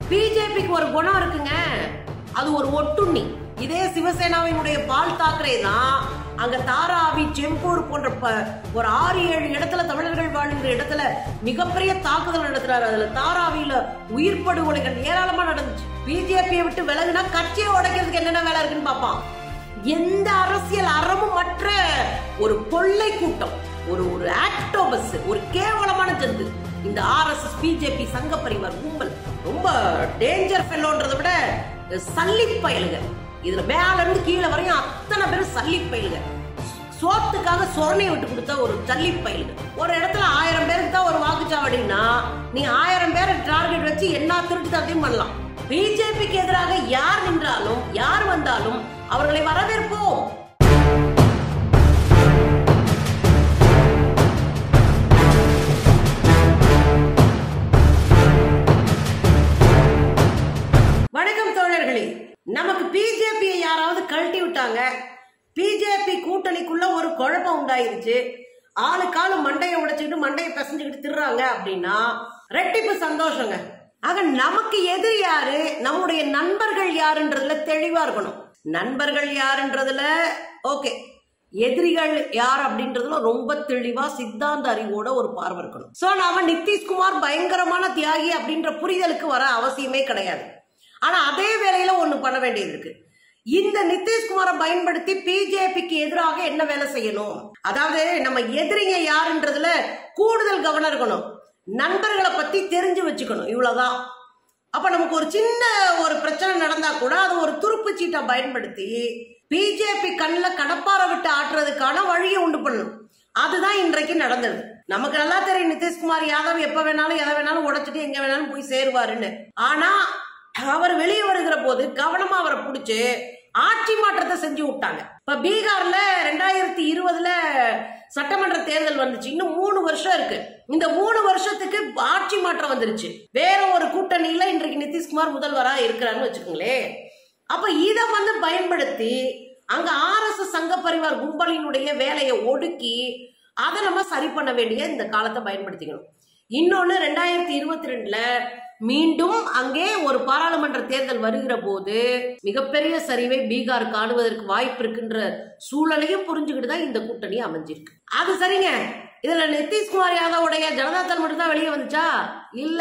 பிஜேபிக்கு ஒரு குணம் இருக்குங்க அது ஒரு ஒட்டுண்ணி இதே சிவசேனாவினுடைய பால் தாக்கரே தான் அங்க தாராவி செம்பூர் போன்ற ப- ஒரு ஆறு ஏழு இடத்துல தமிழர்கள் வாழ்கிற இடத்துல மிகப்பெரிய தாக்குதல் நடத்துறாரு அதுல தாராவியில உயிர் படுகொலைகள் ஏராளமா நடந்துச்சு பிஜேபியை விட்டு விலகுனா கட்சியை உடைக்கிறதுக்கு என்னென்ன வேலை இருக்குன்னு பார்ப்பான் எந்த அரசியல் அறமும் மற்ற ஒரு கொள்ளை கூட்டம் ஒரு ஒரு ஆக்டோபஸ் ஒரு கேவலமான ஜந்து இந்த ஆர்எஸ்எஸ் பிஜேபி சங்க பரிவார் கும்பல் ரொம்ப டேஞ்சர் ஃபெல்லோன்றதை விட சல்லி பயலுங்க இதுல மேல இருந்து கீழே வரையும் அத்தனை பேரும் சல்லி பயலுங்க சோத்துக்காக சொரணையை விட்டு கொடுத்த ஒரு சல்லி பயலுங்க ஒரு இடத்துல ஆயிரம் பேருக்கு தான் ஒரு வாக்குச்சாவடின்னா நீ ஆயிரம் பேரை டார்கெட் வச்சு என்ன திருட்டுத்தனத்தையும் பண்ணலாம் பிஜேபிக்கு எதிராக யார் நின்றாலும் யார் வந்தாலும் அவர்களை வரவேற்போம் வணக்கம் தோழர்களே நமக்கு பிஜேபியை யாராவது கழட்டி விட்டாங்க பிஜேபி கூட்டணிக்குள்ள ஒரு குழப்பம் உண்டாயிருச்சு ஆளுக்கு ஆளு மண்டையை உடைச்சுக்கிட்டு மண்டையை பிசைஞ்சுக்கிட்டு திர்றாங்க அப்படின்னா ரெட்டிப்பு சந்தோஷங்க ஆக நமக்கு எதிரி யாரு நம்முடைய நண்பர்கள் யாருன்றதுல தெளிவா இருக்கணும் நண்பர்கள் யாருன்றதுல ஓகே எதிரிகள் யார் அப்படின்றதுல ரொம்ப தெளிவா சித்தாந்த அறிவோட ஒரு பார்வை இருக்கணும் சோ நாம நிதிஷ்குமார் பயங்கரமான தியாகி அப்படின்ற புரிதலுக்கு வர அவசியமே கிடையாது ஆனா அதே வேளையில ஒண்ணு பண்ண வேண்டியது இருக்கு இந்த நிதிஷ்குமாரை பயன்படுத்தி பிஜேபிக்கு எதிராக என்ன வேலை செய்யணும் அதாவது நம்ம எதிரிங்க யாருன்றதுல கூடுதல் கவனம் இருக்கணும் நண்பர்களை பத்தி தெரிஞ்சு வச்சுக்கணும் இவ்வளவுதான் அப்ப நமக்கு ஒரு சின்ன ஒரு பிரச்சனை நடந்தா கூட அது ஒரு துருப்பு சீட்டை பயன்படுத்தி பிஜேபி கண்ணில் கடப்பார விட்டு ஆட்டுறதுக்கான வழியை உண்டு பண்ணணும் அதுதான் இன்றைக்கு நடந்தது நமக்கு நல்லா தெரியும் நிதிஷ்குமார் யாதவ் எப்ப வேணாலும் எதை வேணாலும் உடைச்சிட்டு எங்க வேணாலும் போய் சேருவாருன்னு ஆனா அவர் வெளியே வருகிற போது கவனமா அவரை பிடிச்சு ஆட்சி மாற்றத்தை செஞ்சு விட்டாங்க இப்ப பீகார்ல ரெண்டாயிரத்தி இருபதுல சட்டமன்ற தேர்தல் வந்துச்சு இன்னும் மூணு வருஷம் இருக்கு இந்த மூணு வருஷத்துக்கு ஆட்சி மாற்றம் வந்துருச்சு வேற ஒரு கூட்டணியில இன்றைக்கு நிதிஷ்குமார் முதல்வரா இருக்கிறாருன்னு வச்சுக்கோங்களேன் அப்ப இத வந்து பயன்படுத்தி அங்க ஆர்எஸ்எஸ் சங்க பரிவார் கும்பலினுடைய வேலையை ஒடுக்கி அதை நம்ம சரி பண்ண வேண்டிய இந்த காலத்தை பயன்படுத்திக்கணும் இன்னொன்னு ரெண்டாயிரத்தி இருபத்தி ரெண்டுல மீண்டும் அங்கே ஒரு பாராளுமன்ற தேர்தல் வருகிற போது மிகப்பெரிய சரிவை பீகார் காணுவதற்கு வாய்ப்பு இருக்குன்ற சூழலையும் புரிஞ்சுக்கிட்டு தான் இந்த கூட்டணி அமைஞ்சிருக்கு அது சரிங்க இதுல நிதிஷ்குமார் யாதவுடைய ஜனதாதள் மட்டும் தான் வெளியே வந்துச்சா இல்ல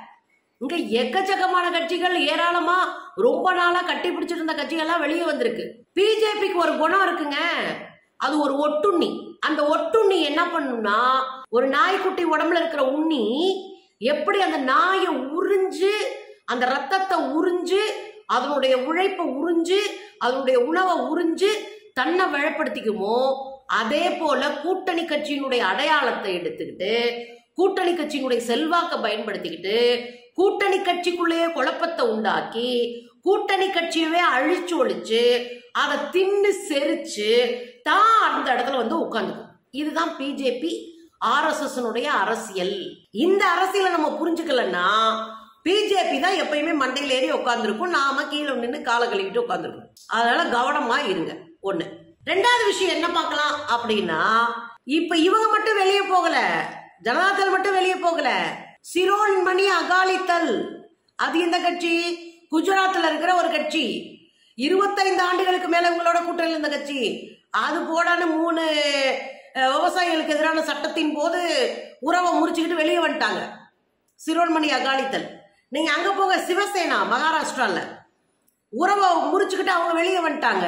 இங்க எக்கச்சக்கமான கட்சிகள் ஏராளமா ரொம்ப நாளா கட்டி பிடிச்சிட்டு இருந்த கட்சிகள்லாம் வெளியே வந்திருக்கு பிஜேபிக்கு ஒரு குணம் இருக்குங்க அது ஒரு ஒட்டுண்ணி அந்த ஒட்டுண்ணி என்ன பண்ணும்னா ஒரு நாய்க்குட்டி உடம்புல இருக்கிற உண்ணி எப்படி அந்த நாயை உறிஞ்சு அந்த ரத்தத்தை உறிஞ்சு அதனுடைய உழைப்பை உறிஞ்சு அதனுடைய உணவை உறிஞ்சு தன்னை வழப்படுத்திக்குமோ அதே போல கூட்டணி கட்சியினுடைய அடையாளத்தை எடுத்துக்கிட்டு கூட்டணி கட்சியினுடைய செல்வாக்கை பயன்படுத்திக்கிட்டு கூட்டணி கட்சிக்குள்ளேயே குழப்பத்தை உண்டாக்கி கூட்டணி கட்சியவே அழிச்சு ஒழிச்சு அதை தின்னு செரிச்சு தான் அந்த இடத்துல வந்து உட்காந்துக்கும் இதுதான் பிஜேபி ஆர்எஸ்எஸ் அரசியல் இந்த அரசியலை நம்ம புரிஞ்சுக்கலன்னா பிஜேபி தான் எப்பயுமே மண்டையில ஏறி உட்காந்துருக்கும் நாம கீழே நின்று காலை கழுவிட்டு உட்காந்துருக்கும் அதனால கவனமா இருங்க ஒண்ணு ரெண்டாவது விஷயம் என்ன பார்க்கலாம் அப்படின்னா இப்ப இவங்க மட்டும் வெளியே போகல ஜனதாதள் மட்டும் வெளியே போகல சிரோன்மணி அகாலிதள் அது எந்த கட்சி குஜராத்ல இருக்கிற ஒரு கட்சி இருபத்தைந்து ஆண்டுகளுக்கு மேல உங்களோட கூட்டணியில் இருந்த கட்சி அது போடான்னு மூணு அஹ், விவசாயிகளுக்கு எதிரான சட்டத்தின் போது உறவை முறிச்சுக்கிட்டு வெளியே வந்துட்டாங்க சிரோன்மணி அகாலிதள் நீங்க அங்க போங்க சிவசேனா மகாராஷ்டிரால உறவை முறிச்சுக்கிட்டு அவங்க வெளியே வந்துட்டாங்க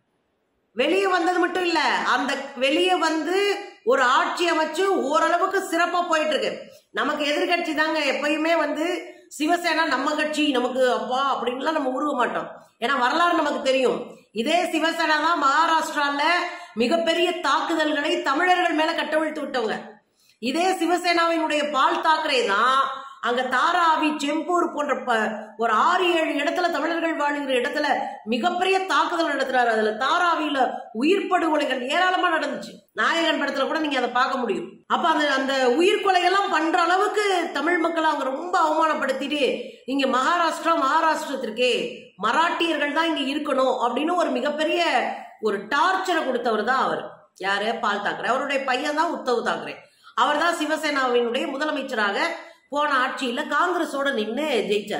வெளியே வந்தது மட்டும் இல்ல அந்த வெளியே வந்து ஒரு ஆட்சி அமைச்சு ஓரளவுக்கு சிறப்பா போயிட்டு இருக்கு நமக்கு எதிர்கட்சி தாங்க எப்பயுமே வந்து சிவசேனா நம்ம கட்சி நமக்கு அப்பா அப்படின்லாம் நம்ம உருவ மாட்டோம் ஏன்னா வரலாறு நமக்கு தெரியும் இதே சிவசேனா தான் மகாராஷ்டிரால மிகப்பெரிய தாக்குதல்களை தமிழர்கள் மேல கட்டவிழ்த்து விட்டவங்க இதே சிவசேனாவினுடைய பால் தாக்கரே தான் அங்க தாராவி செம்பூர் போன்ற ப- ஒரு ஆறு ஏழு இடத்துல தமிழர்கள் வாழ்கிற இடத்துல மிகப்பெரிய தாக்குதல் நடத்துறாரு அதுல தாராவியில உயிர் படுகொலைகள் ஏராளமா நடந்துச்சு நாயகன் படத்துல கூட நீங்க அதை பார்க்க முடியும் அப்ப அந்த அந்த உயிர் கொலையெல்லாம் பண்ற அளவுக்கு தமிழ் மக்களை அவங்க ரொம்ப அவமானப்படுத்திட்டு இங்க மகாராஷ்டிரா மகாராஷ்டிரத்திற்கே மராட்டியர்கள் தான் இங்க இருக்கணும் அப்படின்னு ஒரு மிகப்பெரிய ஒரு டார்ச்சரை கொடுத்தவர் தான் அவர் யாரு பால் தாக்கரே அவருடைய பையன் தான் உத்தவ் தாக்கரே அவர் தான் சிவசேனாவினுடைய முதலமைச்சராக போன ஆட்சியில காங்கிரஸோட நின்று ஜெயிச்சாரு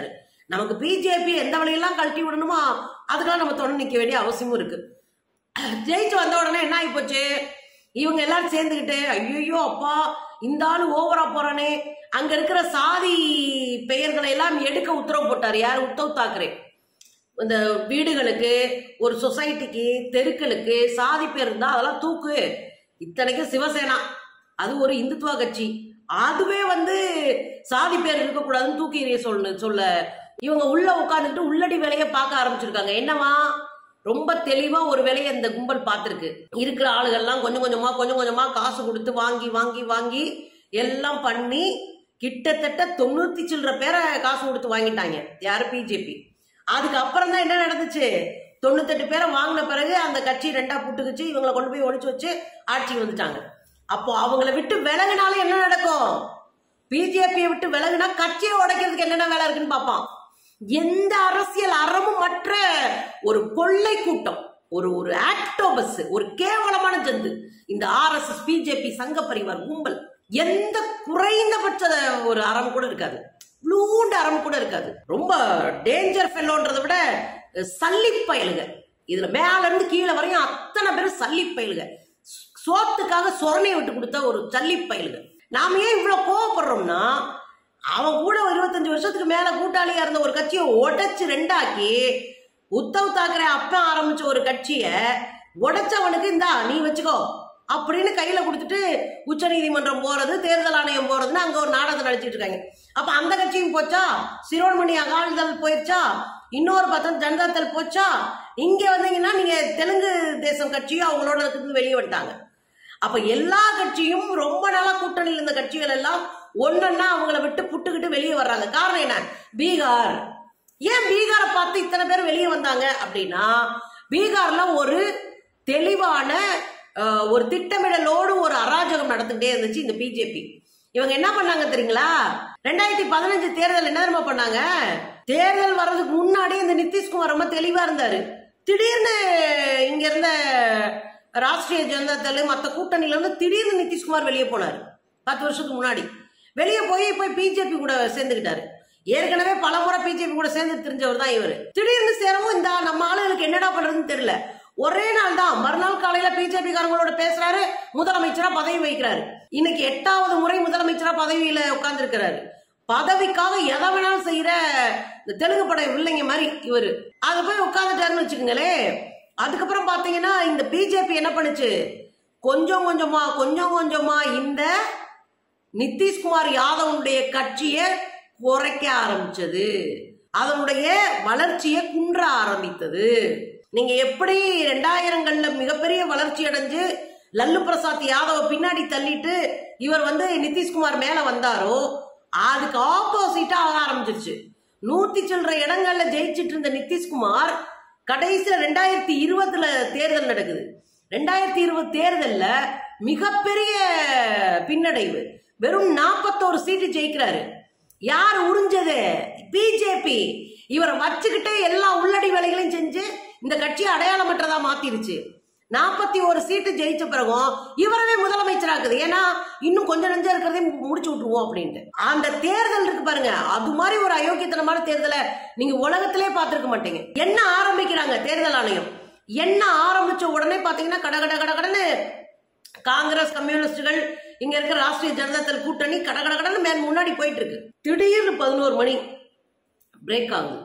நமக்கு பிஜேபி எந்த வழியெல்லாம் கழட்டி விடணுமோ அதுக்கெல்லாம் நம்ம தொடர்ந்து நிக்க வேண்டிய அவசியமும் இருக்கு ஜெயிச்சு வந்த உடனே என்ன ஆகி போச்சு இவங்க எல்லாரும் சேர்ந்துக்கிட்டு ஐயோ அப்பா இந்த ஆளு ஓவரா போறானே அங்க இருக்கிற சாதி பெயர்களை எல்லாம் எடுக்க உத்தரவு போட்டார் யார் உத்தவ் தாக்கரே இந்த வீடுகளுக்கு ஒரு சொசைட்டிக்கு தெருக்களுக்கு சாதி பேர் இருந்தா அதெல்லாம் தூக்கு இத்தனைக்கும் சிவசேனா அது ஒரு இந்துத்துவ கட்சி அதுவே வந்து சாதி பேர் இருக்கக்கூடாதுன்னு தூக்கி எறிய சொல்லு சொல்ல இவங்க உள்ள உட்காந்துட்டு உள்ளடி வேலையை பார்க்க ஆரம்பிச்சிருக்காங்க என்னவா ரொம்ப தெளிவா ஒரு வேலையை இந்த கும்பல் பார்த்துருக்கு இருக்கிற ஆளுகள்லாம் கொஞ்சம் கொஞ்சமா கொஞ்சம் கொஞ்சமா காசு கொடுத்து வாங்கி வாங்கி வாங்கி எல்லாம் பண்ணி கிட்டத்தட்ட தொண்ணூத்தி சில்லற பேரை காசு கொடுத்து வாங்கிட்டாங்க யாரு பிஜேபி அதுக்கப்புறம் தான் என்ன நடந்துச்சு தொண்ணூத்தெட்டு பேரை வாங்கின பிறகு அந்த கட்சி ரெண்டா புட்டுக்குச்சு இவங்களை கொண்டு போய் ஒழிச்சு வச்சு ஆட்சிக்கு வந்துட்டாங்க அப்போ அவங்கள விட்டு விலகுனாலும் என்ன நடக்கும் பிஜேபியை விட்டு விலகுனா கட்சியை உடைக்கிறதுக்கு என்னென்ன வேலை இருக்குன்னு பார்ப்பான் எந்த அரசியல் அறமும் மற்ற ஒரு கொள்ளை கூட்டம் ஒரு ஒரு ஆக்டோபஸ் ஒரு கேவலமான ஜந்து இந்த ஆர்எஸ்எஸ் பிஜேபி சங்க பரிவார் கும்பல் எந்த குறைந்தபட்ச ஒரு அறம் கூட இருக்காது ப்ளூண்டு அறம் கூட இருக்காது ரொம்ப டேஞ்சர் ஃபெல்லோன்றதை விட சல்லி பயலுக இதுல மேல இருந்து கீழே வரையும் அத்தனை பேரும் சல்லி பயலுக சோத்துக்காக சொரணையை விட்டு கொடுத்த ஒரு சல்லி பயலுக நாம ஏன் இவ்வளவு கோவப்படுறோம்னா அவன் கூட ஒரு இருபத்தஞ்சு வருஷத்துக்கு மேல கூட்டாளியா இருந்த ஒரு கட்சியை உடைச்சு ரெண்டாக்கி உத்தவ் தாக்கரே அப்ப ஆரம்பிச்ச ஒரு கட்சிய உடைச்சவனுக்கு இந்தா நீ வச்சுக்கோ அப்படின்னு கையில கொடுத்துட்டு உச்ச நீதிமன்றம் போறது தேர்தல் ஆணையம் போறதுன்னு அங்க ஒரு நாடகத்தை நடிச்சிட்டு இருக்காங்க அப்ப அந்த கட்சியும் போச்சா சிரோன்மணி அகாலிதள் போயிருச்சா இன்னொரு பக்கம் ஜனதாதள் போச்சா இங்க வந்தீங்கன்னா நீங்க தெலுங்கு தேசம் கட்சியும் அவங்களோட இருந்து வெளியே வந்துட்டாங்க அப்ப எல்லா கட்சியும் ரொம்ப நாளா கூட்டணியில் இருந்த கட்சிகள் எல்லாம் ஒன்னொன்னா அவங்கள விட்டு புட்டுக்கிட்டு வெளியே வர்றாங்க காரணம் என்ன பீகார் ஏன் பீகாரை பார்த்து இத்தனை பேர் வெளியே வந்தாங்க அப்படின்னா பீகார்ல ஒரு தெளிவான அஹ், ஒரு திட்டமிடலோடு ஒரு அராஜகம் நடந்துகிட்டே இருந்துச்சு இந்த பிஜேபி இவங்க என்ன பண்ணாங்க தெரியுங்களா ரெண்டாயிரத்தி பதினஞ்சு தேர்தல் என்ன தெரியுமா பண்ணாங்க தேர்தல் வர்றதுக்கு முன்னாடி இந்த நிதிஷ்குமார் ரொம்ப தெளிவா இருந்தாரு திடீர்னு இங்க இருந்த ராஷ்டிரிய ஜனதா தள் மற்ற கூட்டணியில இருந்து திடீர்னு நிதிஷ்குமார் வெளியே போனாரு பத்து வருஷத்துக்கு முன்னாடி வெளியே போய் போய் பிஜேபி கூட சேர்ந்துக்கிட்டாரு ஏற்கனவே பல முறை பிஜேபி கூட சேர்ந்து தெரிஞ்சவர் தான் இவர் திடீர்னு சேரவும் இந்த நம்ம ஆளுகளுக்கு என்னடா பண்றதுன்னு தெரியல ஒரே நாள் தான் மறுநாள் காலையில பிஜேபி காரங்களோட பேசுறாரு முதலமைச்சரா பதவி வைக்கிறாரு இன்னைக்கு எட்டாவது முறை முதலமைச்சரா பதவியில உட்கார்ந்து பதவிக்காக எதை வேணாலும் செய்யற இந்த தெலுங்கு படம் இல்லைங்க மாதிரி இவரு அது போய் உட்கார்ந்துட்டாருன்னு வச்சுக்கோங்களே அதுக்கப்புறம் பாத்தீங்கன்னா இந்த பிஜேபி என்ன பண்ணுச்சு கொஞ்சம் கொஞ்சமா கொஞ்சம் கொஞ்சமா இந்த நிதிஷ்குமார் யாதவனுடைய கட்சியை குறைக்க ஆரம்பிச்சது அதனுடைய வளர்ச்சியை குன்ற ஆரம்பித்தது நீங்க எப்படி ரெண்டாயிரங்கள்ல மிகப்பெரிய வளர்ச்சி அடைஞ்சு லல்லு பிரசாத் யாதவ பின்னாடி தள்ளிட்டு இவர் வந்து நிதிஷ்குமார் மேல வந்தாரோ அதுக்கு ஆப்போசிட்டா ஆக ஆரம்பிச்சிருச்சு நூத்தி சில்லற இடங்கள்ல ஜெயிச்சிட்டு இருந்த நிதிஷ்குமார் கடைசியில ரெண்டாயிரத்தி இருபதுல தேர்தல் நடக்குது ரெண்டாயிரத்தி இருபது தேர்தல்ல மிகப்பெரிய பின்னடைவு வெறும் நாற்பத்தோரு சீட்டு ஜெயிக்கிறாரு யார் உறிஞ்சது பிஜேபி இவரை வச்சுக்கிட்டே எல்லா உள்ளடி வேலைகளையும் செஞ்சு இந்த கட்சியை அடையாளமற்றதா மாத்திருச்சு நாற்பத்தி ஒரு சீட்டு ஜெயிச்ச பிறகும் இவரவே முதலமைச்சராக்குது ஏன்னா இன்னும் கொஞ்சம் நஞ்சம் இருக்கிறதே மு- முடிச்சு விட்டுருவோம் அப்படின்ட்டு அந்த தேர்தல் இருக்கு பாருங்க அது மாதிரி ஒரு அயோக்கியத்தனமான தேர்தலை நீங்க உலகத்திலே பார்த்திருக்க மாட்டீங்க என்ன ஆரம்பிக்கிறாங்க தேர்தல் ஆணையம் என்ன ஆரம்பிச்ச உடனே பாத்தீங்கன்னா கட கட கட கடன்னு காங்கிரஸ் கம்யூனிஸ்டுகள் இங்க இருக்கிற ராஷ்டிரிய ஜனதா தள் கூட்டணி கட கட கடன்னு மேல் முன்னாடி போயிட்டு இருக்கு திடீர்னு பதினோரு மணி பிரேக் ஆகுது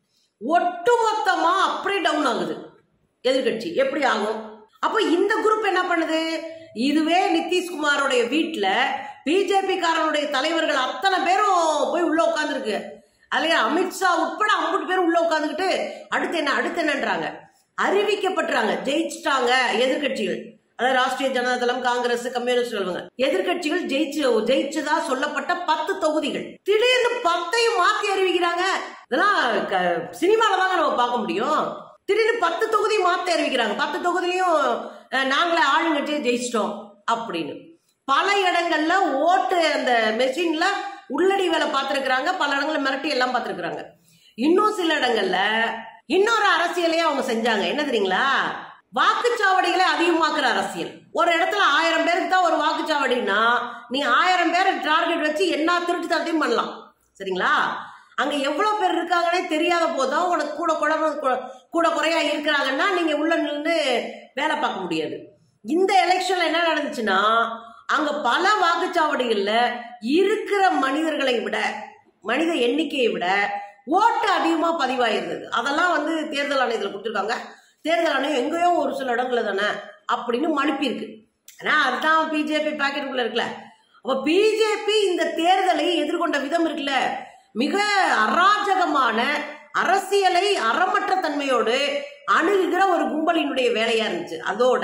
ஒட்டுமொத்தமா அப்படியே டவுன் ஆகுது எதிர்கட்சி எப்படி ஆகும் அப்போ இந்த குரூப் என்ன பண்ணுது இதுவே நிதிஷ்குமாரோடைய வீட்டுல பிஜேபி காரனுடைய தலைவர்கள் அத்தனை பேரும் போய் உள்ள உட்காந்துருக்கு அதுல அமித்ஷா உட்பட ஐம்பது பேரும் உள்ள உட்காந்துக்கிட்டு அடுத்து என்ன அடுத்து என்னன்றாங்க அறிவிக்கப்பட்டுறாங்க ஜெயிச்சிட்டாங்க எதிர்க்கட்சிகள் அதாவது ராஷ்டிரிய ஜனதா தளம் காங்கிரஸ் கம்யூனிஸ்ட் இவங்க எதிர்க்கட்சிகள் ஜெயிச்சு ஜெயிச்சதா சொல்லப்பட்ட பத்து தொகுதிகள் திடீர்னு பத்தையும் மாத்தி அறிவிக்கிறாங்க இதெல்லாம் க- சினிமால தாங்க நம்ம பார்க்க முடியும் திடீர்னு பத்து தொகுதி மாத்தி அறிவிக்கிறாங்க பத்து தொகுதியிலையும் அஹ், நாங்களே ஆளுங்கட்சியை ஜெயிச்சிட்டோம் அப்படின்னு பல இடங்கள்ல ஓட்டு அந்த மெஷின்ல உள்ளடி வேலை பார்த்திருக்கிறாங்க பல இடங்கள்ல மிரட்டி எல்லாம் பார்த்திருக்கிறாங்க இன்னும் சில இடங்கள்ல இன்னொரு அரசியலையே அவங்க செஞ்சாங்க என்ன தெரியுங்களா வாக்குச்சாவடிகளை அதிகமாக்குற அரசியல் ஒரு இடத்துல ஆயிரம் பேருக்கு தான் ஒரு வாக்குச்சாவடினா நீ ஆயிரம் பேரை டார்கெட் வச்சு என்ன திருட்டு தரத்தையும் பண்ணலாம் சரிங்களா அங்க எவ்வளவு பேர் இருக்காங்கன்னே தெரியாத போதும் உனக்கு கூட குழம்பு கூட குறையா இருக்கிறாங்கன்னா நீங்க உள்ள நின்று வேலை பார்க்க முடியாது இந்த எலெக்ஷன்ல என்ன நடந்துச்சுன்னா அங்க பல வாக்குச்சாவடிகள்ல இருக்கிற மனிதர்களை விட மனித எண்ணிக்கையை விட ஓட்டு அதிகமா பதிவாயிருந்தது அதெல்லாம் வந்து தேர்தல் ஆணையத்தில் கொடுத்துருக்காங்க தேர்தல் ஆணையம் எங்கேயோ ஒரு சில இடங்கள்ல தானே அப்படின்னு மனுப்பியிருக்கு ஆனா அதுதான் பிஜேபி பாக்கெட்டுக்குள்ள இருக்குல்ல அப்ப பிஜேபி இந்த தேர்தலை எதிர்கொண்ட விதம் இருக்குல்ல மிக அராஜகமான அரசியலை அறமற்ற தன்மையோடு அணுகுகிற ஒரு கும்பலினுடைய வேலையா இருந்துச்சு அதோட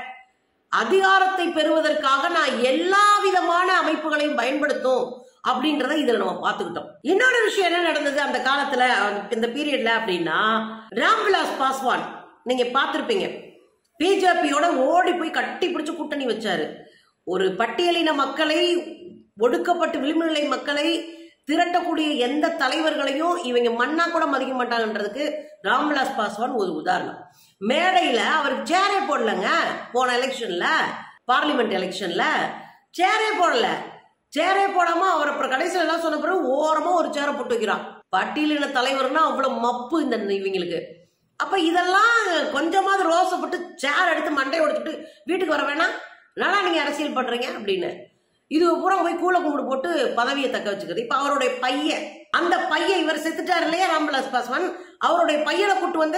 அதிகாரத்தை பெறுவதற்காக நான் எல்லா விதமான அமைப்புகளையும் பயன்படுத்தும் அப்படின்றத இதுல நம்ம பார்த்துக்கிட்டோம் இன்னொரு விஷயம் என்ன நடந்தது அந்த காலத்துல இந்த பீரியட்ல அப்படின்னா ராம்விலாஸ் பாஸ்வான் நீங்க பார்த்திருப்பீங்க பிஜேபியோட ஓடி போய் கட்டி பிடிச்சு கூட்டணி வச்சாரு ஒரு பட்டியலின மக்களை ஒடுக்கப்பட்டு விளிம்பு நிலை மக்களை திரட்டக்கூடிய எந்த தலைவர்களையும் இவங்க மண்ணா கூட மதிக்க மாட்டாங்கன்றதுக்கு ராம்விலாஸ் பாஸ்வான் ஒரு உதாரணம் மேடையில அவருக்கு சேரே போடலங்க போன எலெக்ஷன்ல பார்லிமெண்ட் எலெக்ஷன்ல சேரே போடல சேரே போடாம அவர் அப்புறம் கடைசியில எல்லாம் சொன்ன பிறகு ஓரமா ஒரு சேரை போட்டு வைக்கிறான் பட்டியலின தலைவர்னா அவ்வளவு மப்பு இந்த இவங்களுக்கு அப்ப இதெல்லாம் கொஞ்சமாவது ரோசப்பட்டு சேர் எடுத்து மண்டையை உடைச்சிட்டு வீட்டுக்கு வர வேணாம் நல்லா நீங்க அரசியல் பண்றீங்க அப்படின்னு இது பூரா போய் கூல கும்பிடு போட்டு பதவியை தக்க வச்சுக்கிறது இப்ப அவருடைய பையன் அந்த பையன் இவர் செத்துட்டார் இல்லையா ராம்விலாஸ் பாஸ்வான் அவருடைய பையனை கூட்டு வந்து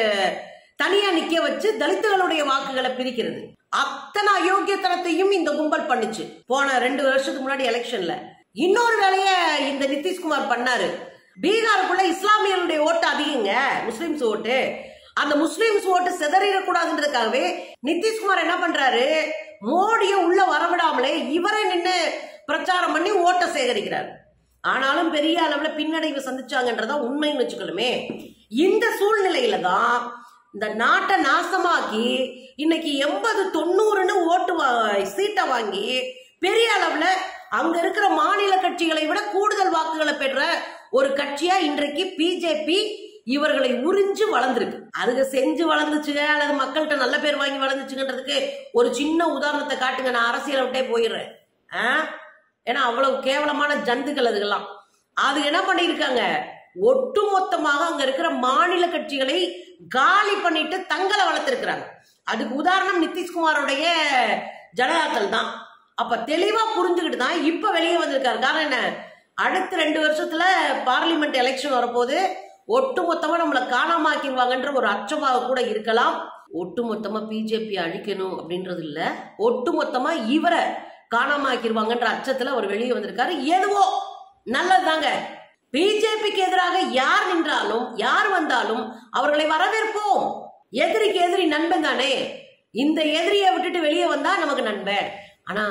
தனியா நிக்க வச்சு தலித்துகளுடைய வாக்குகளை பிரிக்கிறது அத்தனை அயோக்கியத்தனத்தையும் இந்த கும்பல் பண்ணுச்சு போன ரெண்டு வருஷத்துக்கு முன்னாடி எலெக்ஷன்ல இன்னொரு வேலைய இந்த நிதிஷ்குமார் பண்ணாரு பீகாருக்குள்ள இஸ்லாமியர்களுடைய ஓட்டு அதிகங்க முஸ்லிம்ஸ் ஓட்டு அந்த முஸ்லிம்ஸ் ஓட்டு சிதறிடக்கூடாதுன்றதுக்காகவே நிதிஷ்குமார் என்ன பண்றாரு மோடிய உள்ள வரவிடாமலே இவரே நின்று பிரச்சாரம் பண்ணி ஓட்டை சேகரிக்கிறார் ஆனாலும் பெரிய அளவுல பின்னடைவு சந்திச்சாங்கன்றதா உண்மைன்னு வச்சுக்கலுமே இந்த சூழ்நிலையில தான் இந்த நாட்டை நாசமாக்கி இன்னைக்கு எண்பது தொண்ணூறுன்னு ஓட்டு வா- சீட்டை வாங்கி பெரிய அளவுல அங்க இருக்கிற மாநில கட்சிகளை விட கூடுதல் வாக்குகளை பெற்ற ஒரு கட்சியா இன்றைக்கு பிஜேபி இவர்களை உறிஞ்சு வளர்ந்துருக்கு அதுக்கு செஞ்சு வளர்ந்துச்சுங்க அல்லது மக்கள்கிட்ட நல்ல பேர் வாங்கி வளர்ந்துச்சுங்கன்றதுக்கு ஒரு சின்ன உதாரணத்தை காட்டுங்க நான் அரசியலை விட்டே போயிடுறேன் ஆ? ஏன்னா அவ்வளவு கேவலமான ஜந்துக்கள் அதுக்கெல்லாம் அது என்ன பண்ணியிருக்காங்க ஒட்டுமொத்தமாக அங்க இருக்கிற மாநில கட்சிகளை காலி பண்ணிட்டு தங்களை வளர்த்திருக்கிறாங்க அதுக்கு உதாரணம் நிதிஷ்குமாரோடைய ஜனதாக்கள் தான் அப்ப தெளிவா புரிஞ்சுக்கிட்டு தான் இப்ப வெளியே வந்திருக்காரு காரணம் என்ன அடுத்த ரெண்டு வருஷத்துல பார்லிமெண்ட் எலெக்ஷன் வரப்போது ஒட்டுமொத்தமா நம்மளை காணாமாக்கிடுவாங்கன்ற ஒரு அச்சமாக கூட இருக்கலாம் ஒட்டுமொத்தமா பிஜேபி அழிக்கணும் அப்படின்றது இல்ல ஒட்டுமொத்தமா இவரை காணாமாக்கிடுவாங்கன்ற அச்சத்துல அவர் வெளியே வந்திருக்காரு எதுவோ நல்லதுதாங்க பிஜேபிக்கு எதிராக யார் நின்றாலும் யார் வந்தாலும் அவர்களை வரவேற்போம் எதிரிக்கு எதிரி நண்பன் தானே இந்த எதிரியை விட்டுட்டு வெளியே வந்தா நமக்கு நண்பன் ஆனா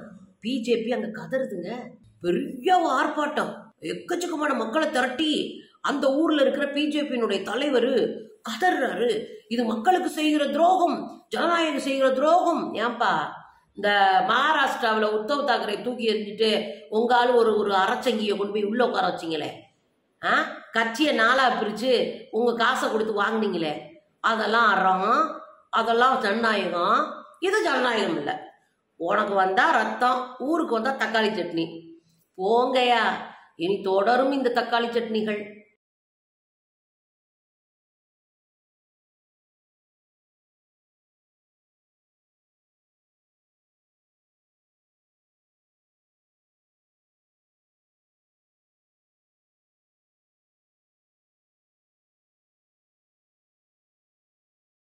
பிஜேபி அங்க கதறுதுங்க பெரிய ஆர்ப்பாட்டம் எக்கச்சக்கமான மக்களை திரட்டி அந்த ஊர்ல இருக்கிற பிஜேபியினுடைய தலைவர் கதறாரு இது மக்களுக்கு செய்கிற துரோகம் ஜனநாயகம் செய்கிற துரோகம் ஏன்பா இந்த மகாராஷ்டிராவில் உத்தவ் தாக்கரே தூக்கி எறிஞ்சிட்டு உங்க ஆளு ஒரு ஒரு அரைச்சங்கியை கொண்டு போய் உள்ள உட்கார வச்சிங்களே ஆ கட்சியை நாளா பிரிச்சு உங்க காசை கொடுத்து வாங்குனீங்களே அதெல்லாம் அறம் அதெல்லாம் ஜனநாயகம் இது ஜனநாயகம் இல்லை உனக்கு வந்தா ரத்தம் ஊருக்கு வந்தா தக்காளி சட்னி போங்கய்யா இனி தொடரும் இந்த தக்காளி சட்னிகள்